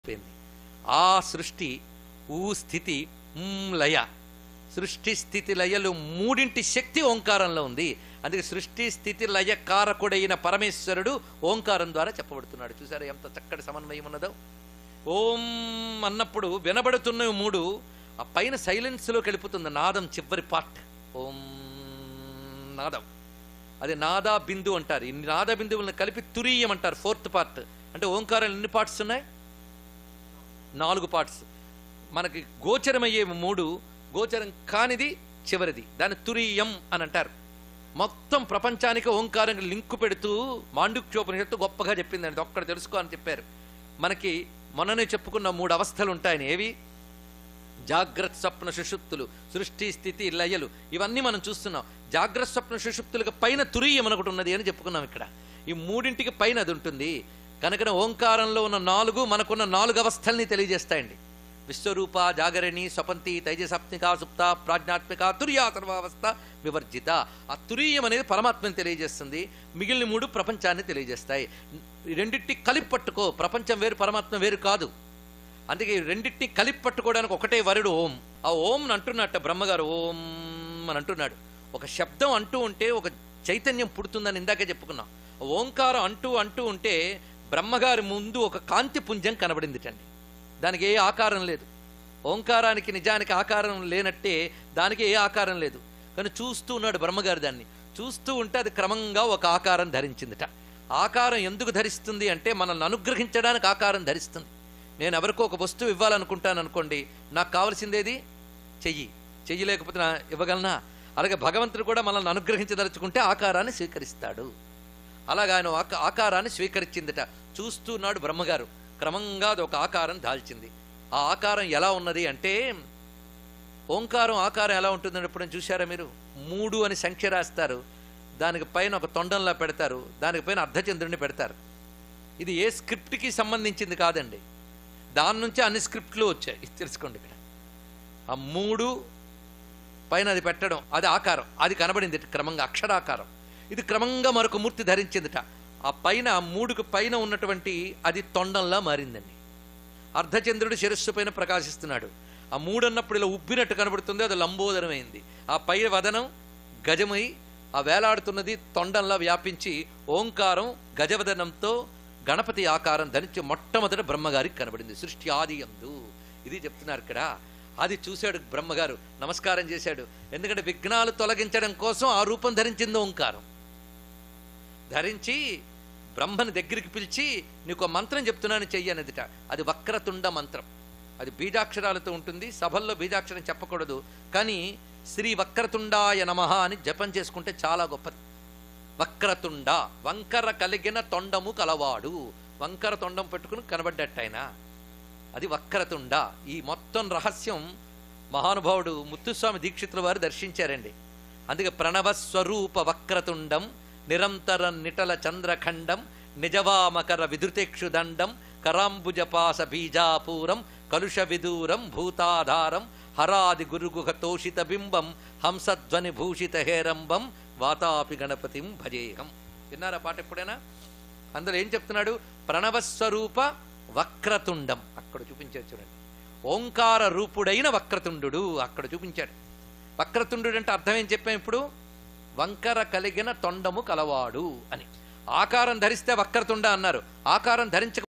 అయిపోయింది ఆ సృష్టి ఊ స్థితి ఉమ్ లయ సృష్టి స్థితి లయలు మూడింటి శక్తి ఓంకారంలో ఉంది అందుకే సృష్టి స్థితి లయ కారకుడైన పరమేశ్వరుడు ఓంకారం ద్వారా చెప్పబడుతున్నాడు చూసారా ఎంత చక్కటి సమన్వయం ఉన్నదో ఓం అన్నప్పుడు వినబడుతున్న మూడు ఆ పైన సైలెన్స్లోకి వెళ్ళిపోతుంది నాదం చివరి పార్ట్ ఓం నాదం అది నాదా బిందు అంటారు ఈ నాద బిందువులను కలిపి తురీయం అంటారు ఫోర్త్ పార్ట్ అంటే ఓంకారాలు ఎన్ని పార్ట్స్ ఉన్నాయి నాలుగు పార్ట్స్ మనకి గోచరమయ్యే మూడు గోచరం కానిది చివరిది దాన్ని తురీయం అని అంటారు మొత్తం ప్రపంచానికి ఓంకారం లింకు పెడుతూ మాండుక్యోపనిషత్తు గొప్పగా చెప్పింది అది ఒక్కడ తెలుసుకో అని చెప్పారు మనకి మొన్ననే చెప్పుకున్న మూడు అవస్థలు ఉంటాయని ఏవి జాగ్రత్త స్వప్న సుషుప్తులు సృష్టి స్థితి లయలు ఇవన్నీ మనం చూస్తున్నాం జాగ్రత్త స్వప్న సుషుప్తులకు పైన తురీయం అని ఒకటి ఉన్నది అని చెప్పుకున్నాం ఇక్కడ ఈ మూడింటికి పైన అది ఉంటుంది కనుక ఓంకారంలో ఉన్న నాలుగు మనకున్న నాలుగు అవస్థల్ని తెలియజేస్తాయండి విశ్వరూప జాగరణి స్వపంతి తైజసప్నిక సుప్త ప్రాజ్ఞాత్మిక తుర్యా సర్వావస్థ వివర్జిత ఆ తురీయం అనేది పరమాత్మని తెలియజేస్తుంది మిగిలిన మూడు ప్రపంచాన్ని తెలియజేస్తాయి ఈ రెండింటి కలిపి పట్టుకో ప్రపంచం వేరు పరమాత్మ వేరు కాదు అందుకే ఈ రెండింటిని కలిపి పట్టుకోవడానికి ఒకటే వరుడు ఓం ఆ ఓం అంటున్నట్ట బ్రహ్మగారు ఓం అని అంటున్నాడు ఒక శబ్దం అంటూ ఉంటే ఒక చైతన్యం పుడుతుందని ఇందాకే చెప్పుకున్నాం ఓంకారం అంటూ అంటూ ఉంటే బ్రహ్మగారి ముందు ఒక కాంతి పుంజం కనబడిందిటండి దానికి ఏ ఆకారం లేదు ఓంకారానికి నిజానికి ఆకారం లేనట్టే దానికి ఏ ఆకారం లేదు కానీ చూస్తూ ఉన్నాడు బ్రహ్మగారు దాన్ని చూస్తూ ఉంటే అది క్రమంగా ఒక ఆకారం ధరించిందిట ఆకారం ఎందుకు ధరిస్తుంది అంటే మనల్ని అనుగ్రహించడానికి ఆకారం ధరిస్తుంది నేను ఎవరికో ఒక వస్తువు ఇవ్వాలనుకుంటాను అనుకోండి నాకు కావాల్సిందేది చెయ్యి చెయ్యి లేకపోతే నా ఇవ్వగలనా అలాగే భగవంతుడు కూడా మనల్ని అనుగ్రహించదలుచుకుంటే ఆకారాన్ని స్వీకరిస్తాడు అలాగా ఆయన ఆక ఆకారాన్ని స్వీకరించిందిట చూస్తున్నాడు బ్రహ్మగారు క్రమంగా అది ఒక ఆకారం దాల్చింది ఆ ఆకారం ఎలా ఉన్నది అంటే ఓంకారం ఆకారం ఎలా ఉంటుందని ఎప్పుడైనా చూశారా మీరు మూడు అని సంఖ్య రాస్తారు దానికి పైన ఒక తొండంలా పెడతారు దానికి పైన అర్ధచంద్రుడిని పెడతారు ఇది ఏ స్క్రిప్ట్కి సంబంధించింది కాదండి దాని నుంచి అన్ని స్క్రిప్ట్లు వచ్చాయి ఇది తెలుసుకోండి ఇక్కడ ఆ మూడు పైన అది పెట్టడం అది ఆకారం అది కనబడింది క్రమంగా అక్షరాకారం ఇది క్రమంగా మరొక మూర్తి ధరించిందిట ఆ పైన ఆ మూడుకు పైన ఉన్నటువంటి అది తొండంలా మారిందండి అర్ధచంద్రుడు శిరస్సు పైన ప్రకాశిస్తున్నాడు ఆ మూడు అన్నప్పుడు ఇలా ఉబ్బినట్టు కనబడుతుంది అది లంబోదరమైంది ఆ పై వదనం గజమై ఆ వేలాడుతున్నది తొండంలా వ్యాపించి ఓంకారం గజవదనంతో గణపతి ఆకారం ధరించి మొట్టమొదట బ్రహ్మగారికి కనబడింది సృష్టి ఆది అందు ఇది చెప్తున్నారు ఇక్కడ అది చూశాడు బ్రహ్మగారు నమస్కారం చేశాడు ఎందుకంటే విఘ్నాలు తొలగించడం కోసం ఆ రూపం ధరించింది ఓంకారం ధరించి బ్రహ్మని దగ్గరికి పిలిచి నీకు మంత్రం చెప్తున్నాను చెయ్యనదిట అది వక్రతుండ మంత్రం అది బీజాక్షరాలతో ఉంటుంది సభల్లో బీజాక్షరం చెప్పకూడదు కానీ శ్రీ వక్రతుండాయ నమః అని జపం చేసుకుంటే చాలా గొప్పది వక్రతుండ వంకర కలిగిన తొండము కలవాడు వంకర తొండం పెట్టుకుని కనబడ్డట్టు ఆయన అది వక్రతుండ ఈ మొత్తం రహస్యం మహానుభావుడు ముత్తుస్వామి దీక్షితుల వారు దర్శించారండి అందుకే ప్రణవ స్వరూప వక్రతుండం నిరంతర నిటల చంద్రఖండం నిజవామకర విధృతేక్షుదండం కరాంబుజపాస బీజాపూరం కలుష విదూరం భూతాధారం హరాది గురుగుహ తోషిత బింబం హంసధ్వని భూషిత హేరంబం వాతాపి గణపతిం భజేహం విన్నారా పాట ఎప్పుడైనా అందులో ఏం చెప్తున్నాడు ప్రణవస్వరూప వక్రతుండం అక్కడ చూపించాడు చూడండి ఓంకార రూపుడైన వక్రతుండు అక్కడ చూపించాడు వక్రతుండు అంటే అర్థం ఏం చెప్పాం ఇప్పుడు వంకర కలిగిన తొండము కలవాడు అని ఆకారం ధరిస్తే వక్రతుండ అన్నారు ఆకారం ధరించక